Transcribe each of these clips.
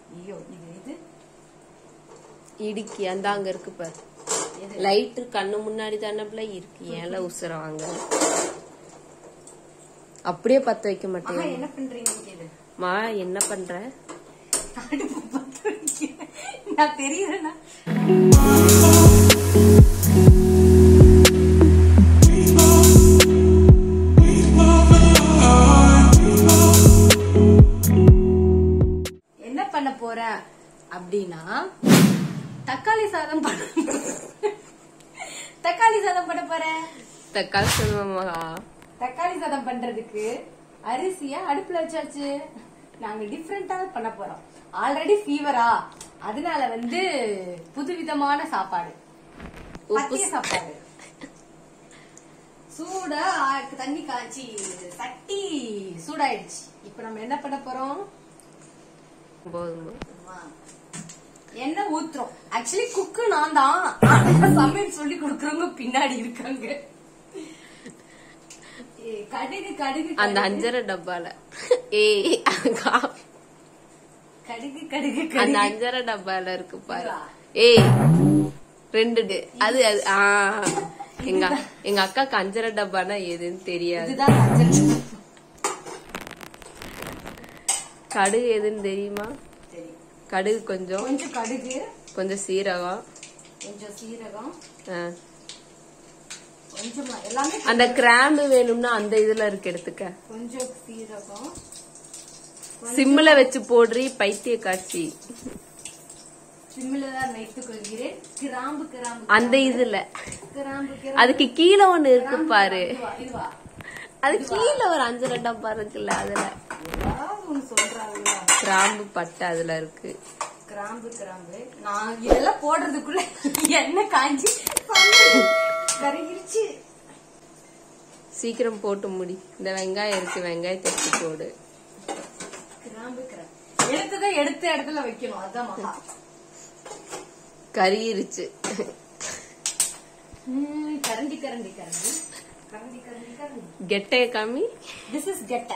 ஐயோ இது இது இடுக்கி அந்த அங்க இருக்கு பாரு லைட்டு கண்ணு முன்னாடி தானே இருக்கு ஏன்ல உசுர வாங்க அப்படியே பத்த வைக்க அம்மா மாட்டேன் என்ன பண்றீங்க கேளு மா என்ன பண்ற அடுப்பு பத்த வைக்கிறேன். நான் தெரியறேனா என்ன பண்ண போறேன் அப்படின்னா தக்காளி சாதம் பண்ண தக்காளி சாதம் பண்ண போறேன் தக்காளி சொல்லுவாமா தக்காளி சாதம் பண்றதுக்கு அரிசிய அடுப்புல வச்சாச்சு நாங்க டிஃப்ரெண்டா பண்ண போறோம் ஆல்ரெடி ஃபீவரா அதனால வந்து புதுவிதமான சாப்பாடு பத்திய சாப்பாடு சூடா ஆ- தண்ணி காய்ச்சி சட்டி சூடாயிடுச்சு இப்ப நம்ம என்ன பண்ண போறோம் போதுமா எண்ணெய் ஊத்துறோம் ஆக்சுவலி குக்கு நான் தான் ஆனா சமையல் சொல்லி கொடுக்கறவங்க பின்னாடி இருக்காங்க ஏ, கடுகு கடுகு அந்த கடுகு. அஞ்சரை டப்பால ஏய் கா- கடுகு கடுகு அந்த கடுகு அஞ்சரை டப்பால இருக்கு பாரு இதுவா? ஏய் ரெண்டு டு- அது அது ஆ எங்க எங்க அக்காக்கு அஞ்சரை டப்பானா எதுன்னு தெரியாது இதுதான் மஞ்சள் கடுகு எதுன்னு தெரியுமா சரி கடுகு கொஞ்சம் கொஞ்சம் கடுகு கொஞ்சம் சீரகம் கொஞ்சம் சீரகம் ஆ. கொஞ்சமா எல்லாமே அந்த கிராம்பு வேணும்னா அந்த இதுல இருக்கு எடுத்துக்க கொஞ்சம் சீரகம் சிம்ல வச்சு போடுறி பைத்திய காட்சி சிம்மில தான் வைத்துக் கொள்கிறேன் கிராம்பு கிராம்பு அந்த இதுல கிராம்பு கிராம்பு அதுக்கு கீழே ஒண்ணு இருக்கு பாரு இதுவா, இதுவா அது கீழே ஒரு அஞ்சரை டப்பா இருக்குல்ல அதுல ஏதாவது ஒண்ணு சொல்றாங்க கிராம்பு பட்டை அதுல இருக்கு கிராம்பு கிராம்பு நான் இதெல்லாம் போடுறதுக்குள்ள எண்ணெய் காஞ்சி கருகிருச்சு சீக்கிரம் போட்டு முடி இந்த வெங்காயம் இருக்கு வெங்காயத்தை எடுத்து போடு கிராம்பு கிராம்பு எடுத்ததை எடுத்த இடத்துல வைக்கணும் அதான் மகா கறியிருச்சு ம், கரண்டி கரண்டி கரண்டி கரண்டி கரண்டி கரண்டி கெட்டைய காமி திஸ் இஸ் கெட்ட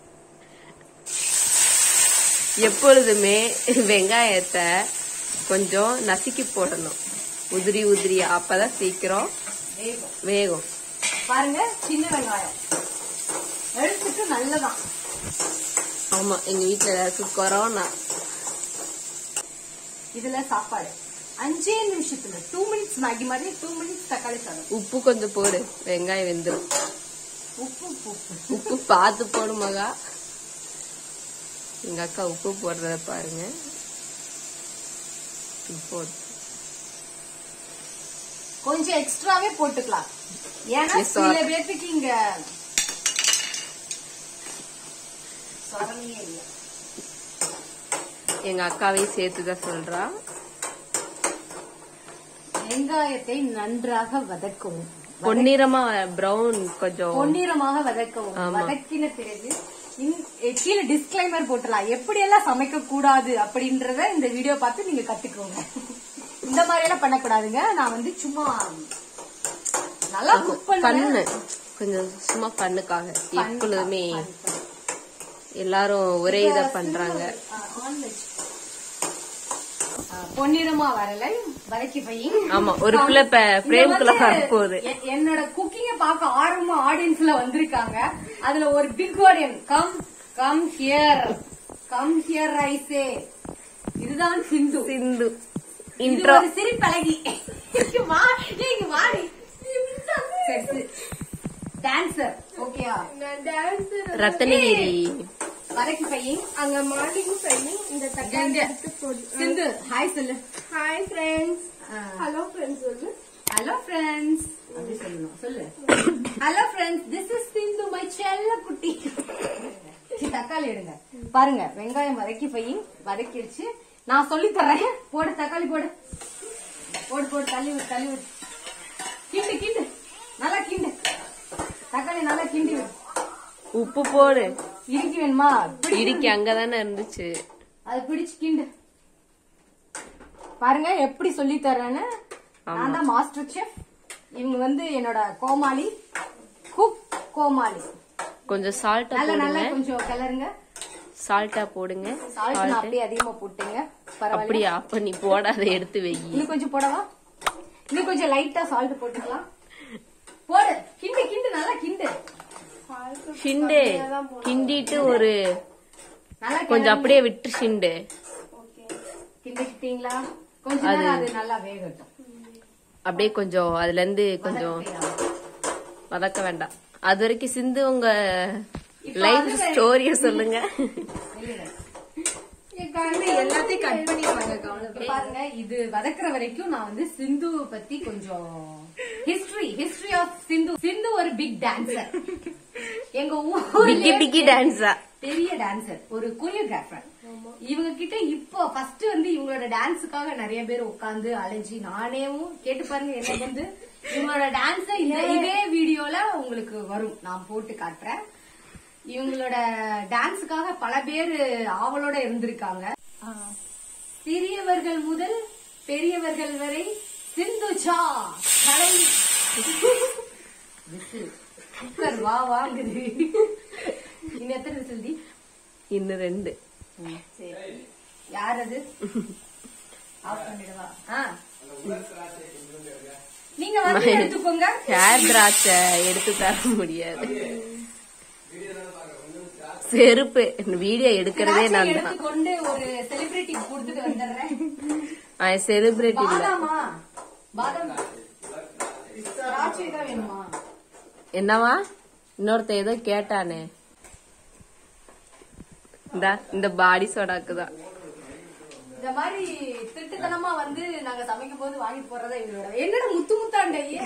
எப்பொழுதுமே வெங்காயத்தை கொஞ்சம் நசுக்கி போடணும் உதிரி உதிரியா அப்பதான் சீக்கிரம் வேகும் வேகும் பாருங்க சின்ன வெங்காயம் எழுத்துக்கு நல்லதான் ஆமா எங்க வீட்டுல எல்லாருக்கும் கொரோனா இதுல சாப்பாடு அஞ்சே நிமிஷத்துல டூ மினிட்ஸ் மேகி மாதிரி டூ மினிட்ஸ் தக்காளி சாதம் உப்பு கொஞ்சம் போடு வெங்காயம் வெந்துடும் உப்பு உப்பு உப்பு உப்பு பார்த்து போடு மகா எங்க அக்கா உப்பு போடுறத பாருங்க உப்பு போடு கொஞ்சம் எக்ஸ்ட்ராவே போட்டுக்கலாம் ஏன்னா Yes, சில sir. பேர்த்துக்கு இங்க சொரணையே இல்லை எங்க அக்காவையும் சேர்த்துதான் சொல்றா வெங்காயத்தை நன்றாக வதக்கவும் பொன்னிறமா பிரவுன் கொஞ்சம் பொன்னிறமாக வதக்கவும் ஆமா. வதக்கின பிறகு இன்- எ- கீழே டிஸ்கிளைமர் போட்டலாம் எப்படி எல்லாம் சமைக்க கூடாது அப்படின்றத இந்த வீடியோ பார்த்து நீங்க கத்துக்கோங்க இந்த மாதிரி எல்லாம் பண்ணக்கூடாதுங்க நான் வந்து சும்மா நல்லா குக் பண்ணு பண்ணுவேன் கொஞ்சம் சும்மா பண்ணுக்காக Fun எப்பொழுதுமே fun, fun. எல்லாரும் ஒரே இத பண்றாங்க ஆ, non-veg. ஆ, பொன்னிறமா வரல வதக்கி போய் ஆமா, ஒரு பிள்ளை இப்ப frame-குள்ள வரப்போகுது. என்னோட குக்கிங்க பார்க்க ஆர்வமா ஆடியன்ஸ்ல வந்திருக்காங்க அதுல ஒரு big audience come come here come here ஐசே இதுதான் சிந்து சிந்து இது இன்ட்ரோ ஒரு சிரிப்பழகி இங்க வா ஏய், இங்க வாடி டான்சர் ஓகேயா ரத்தனகிரி வதக்கி பையன் அங்க மார்னிங் பண்ணி இந்த தக்காளி இங்க. எடுத்து போடு சிந்து ஹாய் சொல்லு ஹாய் ஃப்ரெண்ட்ஸ் ஹலோ ஃப்ரெண்ட்ஸ் சொல்லு ஹலோ ஃப்ரெண்ட்ஸ் அப்படி சொல்லணும் சொல்லு hello friends this is Sindhu my செல்ல குட்டி சரி, தக்காளி எடுங்க பாருங்க வெங்காயம் வதக்கி போய் வதக்கிடுச்சு நான் சொல்லி தர்றேன் போடு தக்காளி போடு போடு போடு தள்ளி விடு தள்ளி விடு கிண்டு கிண்டு நல்லா கிண்டு தக்காளி நல்லா கிண்டி விடு உப்பு போடு இறுக்கி வேணுமா பிடி. இடிக்கு அங்கதானே இருந்துச்சு அது பிடிச்சு கிண்டு பாருங்க எப்படி சொல்லி தர்றேன்னு நான் தான் மாஸ்டர் செஃப் இவங்க வந்து என்னோட கோமாளி குக் கோமாளி கொஞ்சம் சால்ட்ட நல்ல நல்ல போடுங்க கொஞ்சம் கிளறுங்க சால்ட்டா போடுங்க சால்ட் நான் அப்படியே அதிகமா போட்டுங்க பரவாயில்ல அப்படியா அப்ப நீ போடாத எடுத்து வை இன்னும் கொஞ்சம் போடவா இன்னும் கொஞ்சம் லைட்டா சால்ட் போட்டுக்கலாம் போடு கிண்டு கிண்டு நல்லா கிண்டு ஷிண்டு கிண்டிட்டு ஒரு நல்லா கொஞ்சம் அப்படியே விட்டு ஷிண்டு கிண்டிக்கிட்டீங்களா கொஞ்ச நேரம் அது நல்லா வேகட்டும் அப்படியே கொஞ்சம் அதுல இருந்து கொஞ்சம் வதக்க வேண்டாம் அது வரைக்கும் சிந்து உங்க லைஃப் ஸ்டோரிய சொல்லுங்க எல்லாத்தையும் கட் பண்ணிடுவாங்க பாருங்க இது வதக்குற வரைக்கும் நான் வந்து சிந்து பத்தி கொஞ்சம் history history of Sindhu Sindhu ஒரு பிக் டான்சர் எங்க பிக்கி ஊர்ல பிக்கி டான்ஸா பெரிய டான்சர் ஒரு கொரியோகிராஃபர் இவங்க கிட்ட இப்போ ஃபர்ஸ்ட் வந்து இவங்களோட டான்ஸுக்காக நிறைய பேர் உட்கார்ந்து அலைஞ்சி நானேவும் கேட்டு பாருங்க எனக்கு வந்து இவங்களோட டான்ஸ் இந்த இதே வீடியோல உங்களுக்கு வரும் நான் போட்டு காட்டுறேன் இவங்களோட டான்ஸுக்காக பல பேர் ஆவலோட இருந்திருக்காங்க சிறியவர்கள் முதல் பெரியவர்கள் வரை சிந்துச்சா கலை விசில் குக்கர் வா வாங்குது இன்னும் எத்தனை விசில் டி இன்னும் ரெண்டு சரி யார் அது ஆஃப் பண்ணிடவா ஆ. நீங்க வந்து எடுத்துக்கோங்க ஹேர் திராட்சை எடுத்து தர முடியாது செருப்பு வீடியோ எடுக்கிறதே திராட்சை நான் தான் எடுத்துக்கொண்டு ஒரு செலிபிரிட்டி கொடுத்துட்டு வந்துடுறேன் செலிபிரிட்டி இல்ல பாதாமா பாதாம் திராட்சை தான் வேணுமா என்னவா இன்னொருத்த ஏதோ கேட்டானே இந்தா இந்த பாடி சோடாக்கு தான் இந்த மாதிரி திட்டுத்தனமா வந்து நாங்க சமைக்கும் போது வாங்கிட்டு போறதா எங்களோட என்னடா முத்து முத்தாண்டையே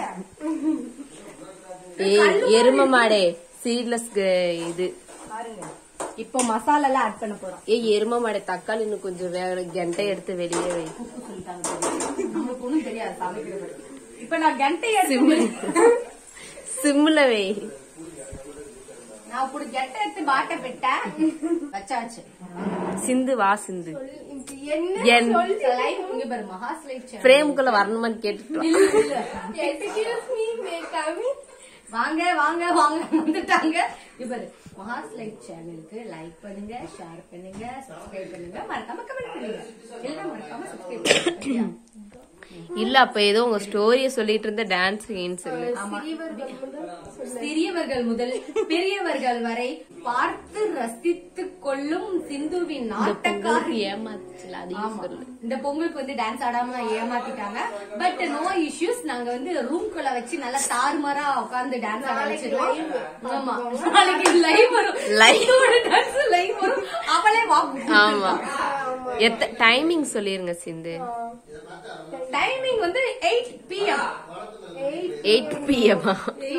ஏய் எரும மாடே சீட்லெஸ் இது பாருங்க இப்போ மசாலா எல்லாம் ஆட் பண்ண போறோம் ஏய் எரும மாடே தக்காளி இன்னும் கொஞ்சம் வேற கெண்டை எடுத்து வெளியே வை உப்பு சொல்லிட்டாங்க தெரியும். நம்மளுக்கு ஒண்ணும் தெரியாது சமைக்கிறத பத்தி இப்ப நான் கெண்டை எடுத்து சிம்ல வை நான் இப்படி கெட்டை எடுத்து பாட்ட பெட்டேன் வச்சாச்சு சிந்து வா சிந்து என்ன என் லைவ் இங்க பாரு மகாஸ் லைவ் சேனல் பிரேமுக்குள்ள வரணுமான்னு கேட்டுட்டு வா. இல்ல, இல்ல. எக்ஸ்கியூஸ் மீ மே கமிங் வாங்க வாங்க வாங்க வந்துட்டாங்க இவர் மகாஸ் லைவ் சேனலுக்கு லைக் பண்ணுங்க ஷேர் பண்ணுங்க சப்ஸ்கிரைப் பண்ணுங்க மறக்காம கமெண்ட் பண்ணுங்க எல்லாம் மறக்காம சப்ஸ்கிரைப் பண்ணுங்க இல்ல அப்ப ஏதோ உங்க ஸ்டோரிய சொல்லிட்டு இருந்த டான்ஸ் சொல்லு சிறியவர்கள் முதல் பெரியவர்கள் வரை பார்த்து ரசித்துக் கொள்ளும் சிந்துவின் நாட்டக்காரி ஏமாத்துச்சுல ஆமா. அதையும் சொல்லு இந்த பொங்கலுக்கு வந்து டான்ஸ் ஆடாம ஏமாத்திட்டாங்க பட் நோ இஷ்யூஸ் நாங்க வந்து ரூம்குள்ள வச்சு நல்லா தாறுமாறா உட்கார்ந்து டான்ஸ் ஆட வச்சிருவோம் ஆமா நாளைக்கு லைவ் வரும் Live. டான்ஸ் லைவ் வரும் அவளே வா ஆமா எத்த டைமிங் சொல்லிருங்க சிந்து டைமிங் வந்து எயிட் பிஎம் எயிட் பிஎம்மா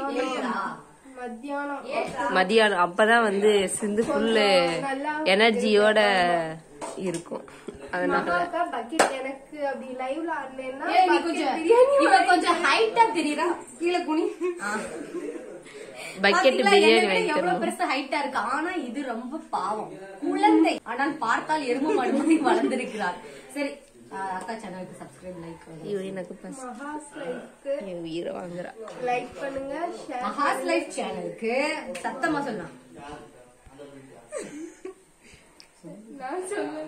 மத்தியானம் மதியானம் அப்பதான் வந்து சிந்து ஃபுல்லு எனர்ஜியோட இருக்கும் அதனால மகாக்கா பக்கெட் எனக்கு அப்படி லைவ்ல ஆடினேன்னா ஏய், நீ bucket கொஞ்சம் பிரியாணி இவ கொஞ்சம் ஹைட்டா தெரியுறா கீழே குனி பக்கெட் பாத்தீங்களா, பிரியாணி என்னை விட எவ்வளவு வைக்கணும் பெருசா ஹைட்டா இருக்கு ஆனா இது ரொம்ப பாவம் குழந்தை ஆனால் பார்த்தால் எரும மாடு மாதிரி வளர்ந்திருக்கிறார் சரி ஆஹ், அக்கா சேனலுக்கு சப்ஸ்கிரைப் லைக் ஐயோ எனக்கு பசி. மகாஸ் லைஃப்க்கு என் உயிரை வாங்குறா லைக் பண்ணுங்க ஷேர் மகாஸ் லைஃப் சேனலுக்கு சத்தமா சொன்னா நான் சொல்லுவேன்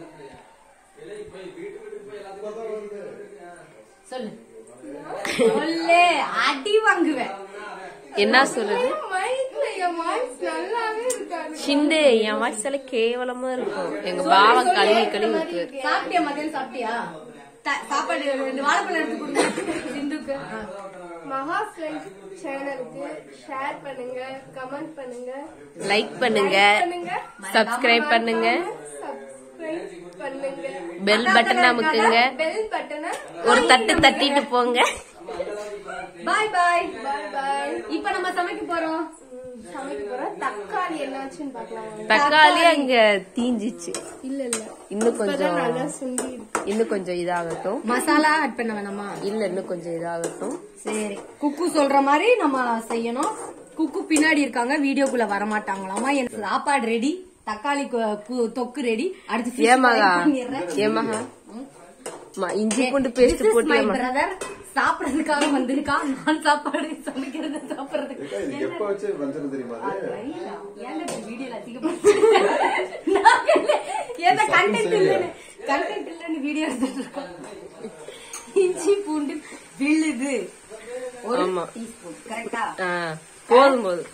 சொல்லு சொல்லு அடி வாங்குவேன் என்ன சொல்லுது மைக்ல என் வாய்ஸ் நல்லாவே இருக்காது சிண்டு என் வாய்ஸ் எல்லாம் கேவலமா இருக்கும் எங்க பாவம் கழுவி கழுவி இருக்கு சாப்பிட்டியா மதியம் சாப்பிட்டியா த- சாப்பாடு ரெண்டு வாழைப்பழம் எடுத்து கொடுங்க சிந்துக்கு ஆ. மகாஸ் லைஃப் சேனலுக்கு ஷேர் பண்ணுங்க கமெண்ட் பண்ணுங்க லைக் பண்ணுங்க பண்ணுங்க சப்ஸ்கிரைப் பண்ணுங்க சப்ஸ்கிரைப் பண்ணுங்க பெல் பட்டன் அமுக்குங்க பெல் பட்டனை ஒரு தட்டு தட்டிட்டு போங்க பாய் பாய் பாய் பாய் இப்ப நம்ம சமைக்க போறோம் சமைக்க போறோம் தக்காளி என்னாச்சுன்னு பார்க்கலாம் தக்காளி அங்க தீஞ்சிச்சு இல்ல இல்ல இன்னும் கொஞ்சம் நல்லா சுண்டி இருக்கு இன்னும் கொஞ்சம் இதாகட்டும் மசாலா ஆட் பண்ண வேணாமா இல்ல இன்னும் கொஞ்சம் இதாகட்டும் சரி குக்கு சொல்ற மாதிரி நம்ம செய்யணும் குக்கு பின்னாடி இருக்காங்க வீடியோக்குள்ள வர மாட்டாங்களாமா எனக்கு சாப்பாடு ரெடி தக்காளி கொ- கு- தொக்கு ரெடி அடுத்து fish ஏமகா fry பண்ணிடுறேன். ஏமகா மா, இஞ்சி பூண்டு பேஸ்ட் This is போட்டு my ஏமா. brother சாப்பிடறதுக்காக வந்திருக்கா நான் சாப்பாடு சமைக்கிறது சாப்பிடறதுக்கு ஏக்கா, இது எப்ப வச்சு வஞ்சனம் தெரியுமா அது ரைட்டா? ஏன்டா இப்படி வீடியோல அதிகப்படுத்துறீங்க? நாங்க இல்ல, ஏன்டா content இல்லைன்னு content இல்லைன்னு வீடியோ எடுத்துட்டு இருக்கோம். இஞ்சி பூண்டு விழுது ஒரு ஆமா. டீஸ்பூன் கரெக்டா ஆ, போதும் போதும்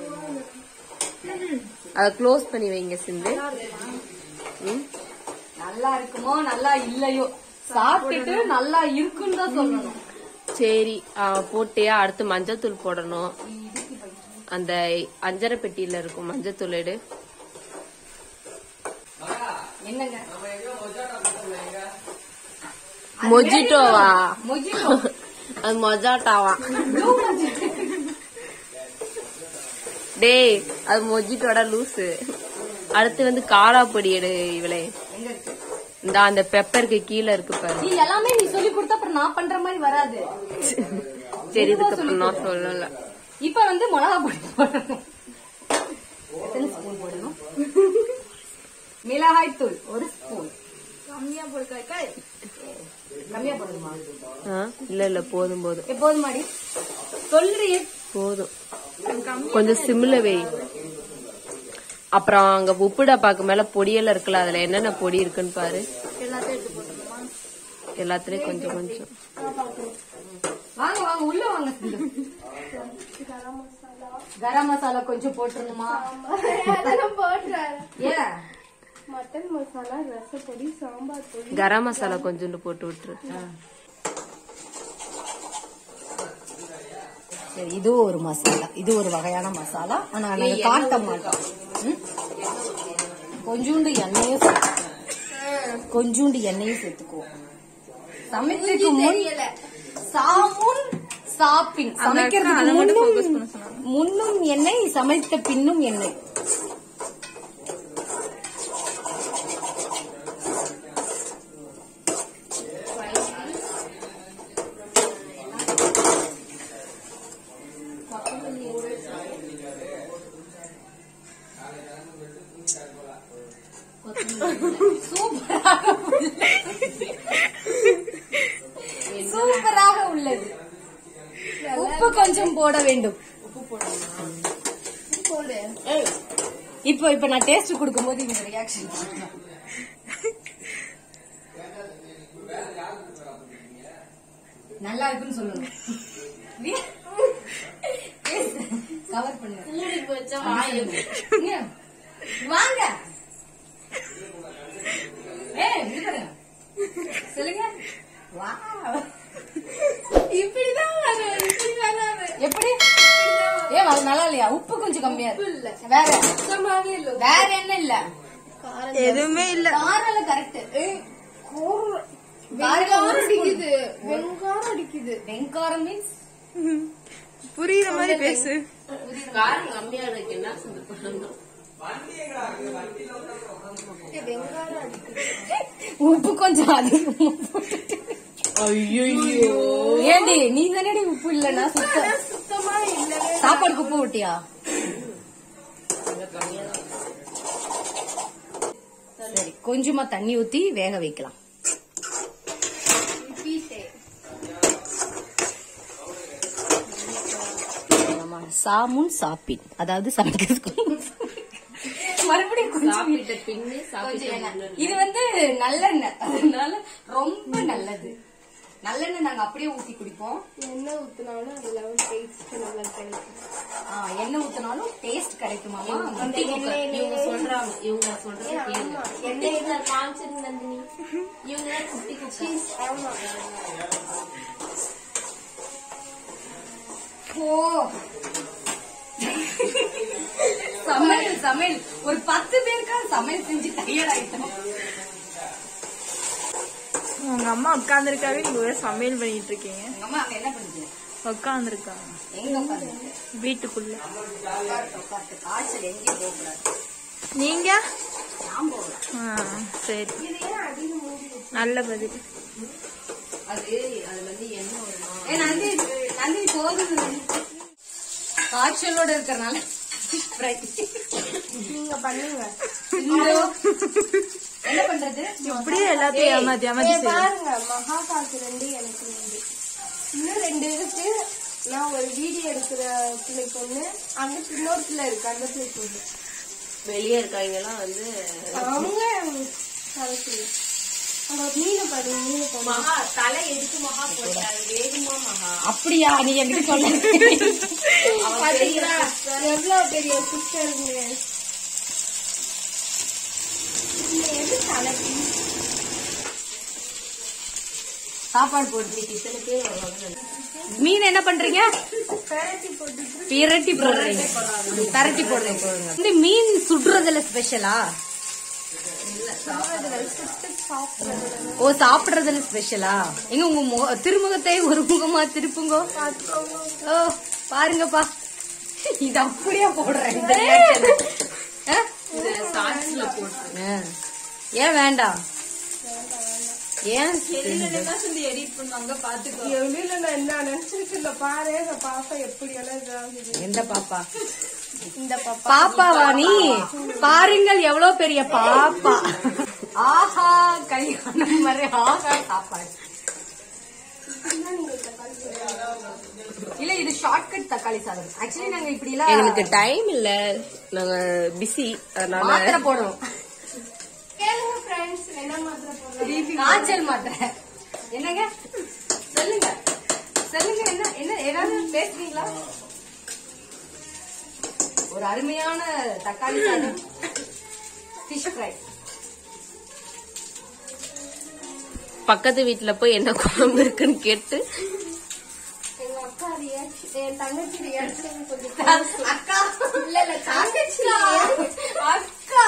அத க்ளோஸ் பண்ணி வைங்க சிந்து ம் நல்லா இருக்குமோ நல்லா இல்லையோ சாப்பிட்டுட்டு நல்லா இருக்குன்னு தான் சொல்லணும் சரி ஆ, போட்டியா அடுத்து மஞ்சத்தூள் போடணும் அந்த அஞ்சரை பெட்டியில இருக்கும் மஞ்சத்தூள் எடு என்னங்க மொஜிட்டோவா மொஜிட்டோ அது மொஜாட்டாவா டேய் அது மொஜிட்டோட லூசு அடுத்து வந்து காரா பொடி எடு இவளே எங்க இருக்கு இந்த அந்த பெப்பருக்கு கீழே இருக்கு பாரு நீ எல்லாமே நீ சொல்லி கொடுத்தா அப்புறம் நான் பண்ற மாதிரி வராது சரி இதுக்கப்புறம் நான் சொல்லல இப்ப வந்து மிளகா பொடி போடணும் எத்தனை ஸ்பூன் போடணும் மிளகாய் தூள் ஒரு ஸ்பூன் கம்மியா போடுக்கா கம்மியா போடணுமா ஆ, இல்ல இல்ல போதும் போதும் எப்போதும் மாடி சொல்றியே போதும் கொஞ்சம் சிம்ல வை அப்புறம் அங்க உப்பு டப்பாக்கு மேல பொடியெல்லாம் இருக்குல்ல அதுல என்னென்ன பொடி இருக்குன்னு பாரு எல்லாத்தையும் எடுத்து போட்டுருமா எல்லாத்துலயும் கொஞ்சம் கொஞ்சம் வாங்க வாங்க உள்ள வாங்க சிந்து. கரம் மசாலா கரம் மசாலா கொஞ்சம் போட்டுருணுமா அதெல்லாம் போட்டுறாரு ஏன் மட்டன் மசாலா ரசப்பொடி சாம்பார் பொடி கரம் மசாலா கொஞ்சோண்டு போட்டு விட்டுரு சரி இது ஒரு மசாலா இது ஒரு வகையான மசாலா ஆனா நாங்க காட்ட மாட்டோம் ம்? கொஞ்சூண்டு எண்ணெயும் சேர்த்துக்குவோம் கொஞ்சூண்டு எண்ணெயும் சேர்த்துக்குவோம் சமைக்கிறதுக்கு முன் சாமுன் சாப்பிங் சமைக்கிறதுக்கு முன்னும் முன்னும் எண்ணெய் சமைத்த பின்னும் எண்ணெய் சூப்பராக உள்ளது. சூப்பராக உள்ளது உப்பு கொஞ்சம் போட வேண்டும் போடு இப்போ இப்ப நான் டேஸ்ட் கொடுக்கும்போது இந்த ரியாக்ஷன் நல்லா இருக்குன்னு சொல்லணும் கவர் பண்ணுங்க இங்க. வாங்க ஏய் இது பாருங்க சொல்லுங்க Wow. இப்படிதான் வரும் இப்படி வராது எப்படி ஏன் அது நல்லா இல்லையா உப்பு கொஞ்சம் கம்மியா இருக்கு வேற சுத்தமாவே இல்ல வேற என்ன இல்ல எதுவுமே இல்ல காரம் கரெக்ட் வெங்காரம் அடிக்குது வெங்காரம் அடிக்குது வெங்காரம் மீன்ஸ் புரியுற மாதிரி பேசு காரம் கம்மியா இருக்கு என்ன செஞ்சு பண்ணணும் வெங்காரம் அடிக்குது உப்பு கொஞ்சம் அதிகமா போட்டுட்டு. ஏண்டி நீ தானடி உப்பு இல்லன்னா சுத்தம் சுத்தமா இல்லவே சாப்பாடுக்கு உப்பு விட்டியா சரி கொஞ்சமா தண்ணி ஊத்தி வேக வைக்கலாம் பீட்டே ஆமா, சாமுன் சாப்பின் அதாவது சமைக்கிறதுக்கு மறுபடியும் கொஞ்சம் சாப்பிட்ட பின்னு கொஞ்சம் சாப்பிட்ட எண்ணெய். இது வந்து நல்லெண்ணெய் அதனால ரொம்ப நல்லது நல்லெண்ணெய் நாங்க அப்படியே ஊத்தி குடிப்போம் எண்ணெய் ஊத்துனாலும் அதுல வந்து டேஸ்ட் நல்லா கிடைக்கும் ஆ, எண்ணெய் ஊத்தினாலும் டேஸ்ட் கிடைக்குமாமா இந்த எண்ணெய் இவங்க சொல்றாங்க இவங்க சொல்றது கேளு ஆமா எண்ணெய் காமிச்சிருங்க நந்தினி இவங்க குட்டி குட்டி ஆமா ஓ சமையல் சமையல் ஒரு பத்து பேருக்கா சமையல் செஞ்சு டயர்ட் ஆயிட்டோம் உங்க அம்மா உட்காந்துருக்காவே நீங்க ஒரே சமையல் பண்ணிட்டு இருக்கீங்க எங்க அம்மா அங்க என்ன பண்ணுது உட்காந்துருக்காங்க எங்க உட்காந்து வீட்டுக்குள்ள உட்காந்து காய்ச்சல் எங்கேயும் போகக்கூடாது நீங்க நான் போகல ஆ, சரி நல்ல பதில் அது அது வந்து என்ன வருமா ஏ நந்தி நந்தி போகுது காய்ச்சலோட இருக்கறனால fry. நீங்க பண்ணுங்க இந்தோ. என்ன பண்றது இப்படியே எல்லாத்தையும் ஏமாத்தி ஏமாத்தி ஏய், செய்யும் பாருங்க மகாகாக்கு ரெண்டு எனக்கு ரெண்டு இன்னும் ரெண்டு இருக்கு நான் ஒரு வீடியோ எடுக்கிற பிள்ளைக்கு ஒண்ணு அங்கிட்டு இன்னொரு பிள்ளை இருக்கு அந்த பிள்ளைக்கு ஒண்ணு வெளியே இருக்கவங்க எல்லாம் வந்து அவங்க கடைசி அங்க மீனை பாரு மீனை பாரு மகா தலை எதுக்கு மகா போட்டாரு வேகுமா மகா அப்படியா நீ என்கிட்ட சொல்ல பாத்தீங்களா எவ்வளவு பெரிய சிஸ்டருங்க எது தலைக்கு சாப்பாடு போட்டு இத்தனை பேர் வருவாங்க மீன் என்ன பண்றீங்க பெரட்டி போட்டு பிரட்டி போடுறீங்க தரட்டி போடுறீங்க இந்த மீன் சுடுறதுல ஸ்பெஷலா ஓ சாப்பிடுறதுல ஸ்பெஷலா எங்க உங்க முக- திருமுகத்தை ஒரு முகமா திருப்புங்கோ ஓ பாருங்கப்பா இது அப்படியே போடுறேன் இந்த reaction. ஆ? ஷார்ட்ஸ்ல போட்டு ஆ. ஏன் வேண்டாம் ஏன் எடிட் பண்ணுவாங்க பாத்துக்கோ எவ்வளவு நான் என்ன நினைச்சிருக்கல பாரு இந்த பாப்பா எப்படி எல்லாம் இதாகுது எந்த பாப்பா இந்த பாப்பா பாப்பாவா நீ பாருங்கள் எவ்வளவு பெரிய பாப்பா ஆஹா கல்யாணம் மாதிரி ஆஹா சாப்பாடு இல்ல இது ஷார்ட்கட் தக்காளி சாதம் ஆக்சுவலி நாங்க இப்படி எல்லாம் எங்களுக்கு டைம் இல்ல நாங்க பிஸி அதனால மாத்திரை போடுறோம் கேளுங்க ஃப்ரெண்ட்ஸ் என்ன மாத்திரை போடுறோம் காய்ச்சல் மாத்திரை என்னங்க சொல்லுங்க சொல்லுங்க என்ன என்ன ஏதாவது பேசுறீங்களா ஒரு அருமையான தக்காளி சாதம் ஃபிஷ் ஃப்ரை பக்கத்து வீட்டுல போய் என்ன குழம்பு இருக்குன்னு கேட்டு எங்க அக்கா ரியாக்ஷன் என் தங்கச்சி ரியாக்ஷன் கொஞ்சம் அக்கா இல்ல இல்ல தங்கச்சி அக்கா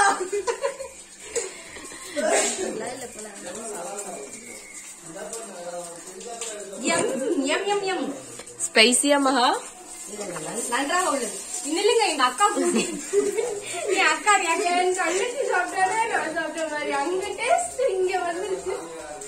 எம் எம் எம் எம் ஸ்பைசியா மகா நன்றாக உள்ளது இன்னில்லைங்க எங்க அக்கா கூட்டி என் அக்கா reaction. என் தங்கச்சி சாப்பிட்டாலே நான் சாப்பிட்ட மாதிரி அங்க டேஸ்ட் இங்க வந்துருச்சு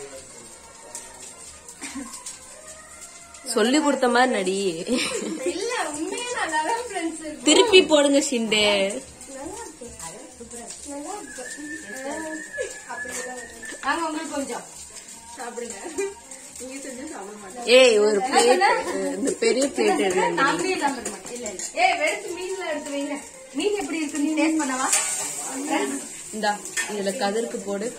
சொல்லி கொடுத்த மாதிரி நடி இல்ல உண்மையா நல்லா தான் ஃப்ரெண்ட்ஸ் இருக்கு திருப்பி போடுங்க ஷிண்டே நல்லா இருக்கு நல்லா இருக்கு அப்படிதான் வரும். வாங்க உங்களுக்கு கொஞ்சம் சாப்பிடுங்க நீங்க செஞ்சு சாப்பிட மாட்டேன் ஏய் ஒரு பிளேட் இந்த பெரிய பிளேட் எடுங்க நாங்களே இல்லாம இருக்க மாட்டோம். இல்ல இல்ல ஏய் வெறுத்து மீன்ல எடுத்து வைங்க மீன் எப்படி இருக்கு நீ டேஸ்ட் பண்ணவா இந்தா இதுல கதிருக்கு போடு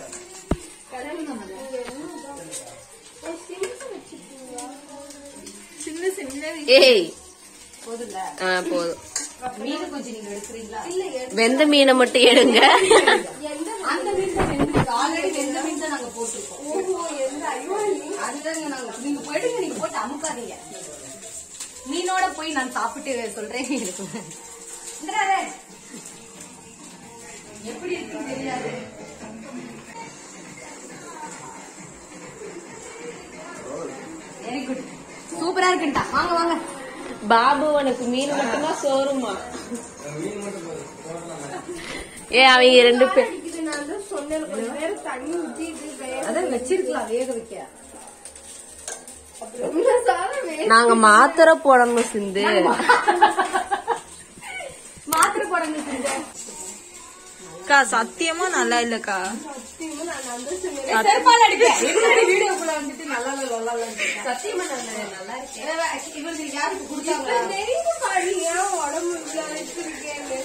சின்ன சின்ன ஏய் போதும்ல ஆ போதும் மீன் கொஞ்சம் நீங்க எடுக்கிறீங்களா வெந்த மீனை மட்டும் எடுங்க அந்த மீன் தான் வெந்திருக்கு ஆல்ரெடி வெந்த மீன் தான் நாங்க போட்டிருக்கோம் ஓஹோ எந்த ஐயோ அதுதாங்க நாங்க நீங்க போயிடுங்க நீங்க போட்டு அமுக்காதீங்க மீனோட போய் நான் சாப்பிட்டு சொல்றேன் இருக்கு இந்திராதே. எப்படி இருக்குன்னு தெரியாது வெரி குட் சூப்பரா இருக்குண்டா வாங்க வாங்க பாபு உனக்கு மீன் மட்டும்தான் சோறுமா ஏ அவங்க ரெண்டு பேர் அடிக்குது நான் தான் சொன்னேன் கொஞ்ச நேரம் தண்ணி ஊத்தி இது வேக அதான் வச்சிருக்கலாம் வேக வைக்க இந்த சாதம் வேக நாங்க மாத்திரை போடணும் சிந்து மாத்திரை போடுங்க சிந்து. அக்கா சத்தியமா நல்லா இல்லக்கா சத்தியமா நான் வந்து சொன்னேன் ஏய், செருப்பால அடிக்க. என்னடி வீடியோக்குள்ள வந்துட்டு நல்லா இல்ல, நல்லா இல்லன்னு இருக்கா? சத்தியமா நல்லா நல்லா இருக்கு. ஏ, இவருக்கு யாருக்கு கொடுத்தாங்களா? தெரியுது பாரு ஏன் உடம்பு இவ்வளவு வச்சிருக்கேன்னு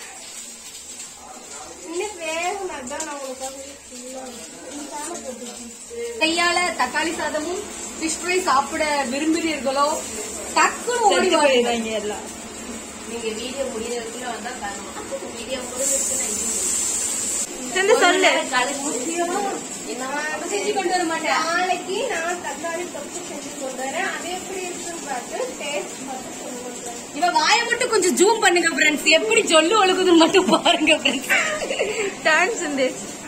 இன்னும் வேகம் அதான் நான் உனக்காக full-ஆ இந்த சாதம் போட்டுருக்கேன் கையால தக்காளி சாதமும் ஃபிஷ் ஃப்ரை சாப்பிட விரும்புகிறீர்களோ டக்குன்னு ஓடி வாங்க இங்க எல்லாம் நீங்க வீடியோ முடியறதுக்குள்ள வந்தா தரணும் வீடியோ முடிஞ்சிருச்சுன்னா சிந்து சொல்லு அப்ப செஞ்சு கொண்டு வர மாட்டேன் நாளைக்கு நான் தக்காளி தொக்கு செஞ்சு கொண்டு வரேன் அது எப்படி இருக்குன்னு பார்த்து டேஸ்ட் பார்த்து கொண்டு வருவேன் இவ வாயை மட்டும் கொஞ்சம் ஜூம் பண்ணுங்க ஃப்ரெண்ட்ஸ் எப்படி சொல்லு ஒழுகுதுன்னு மட்டும் பாருங்க ஃப்ரெண்ட்ஸ் டான்ஸ் சிந்து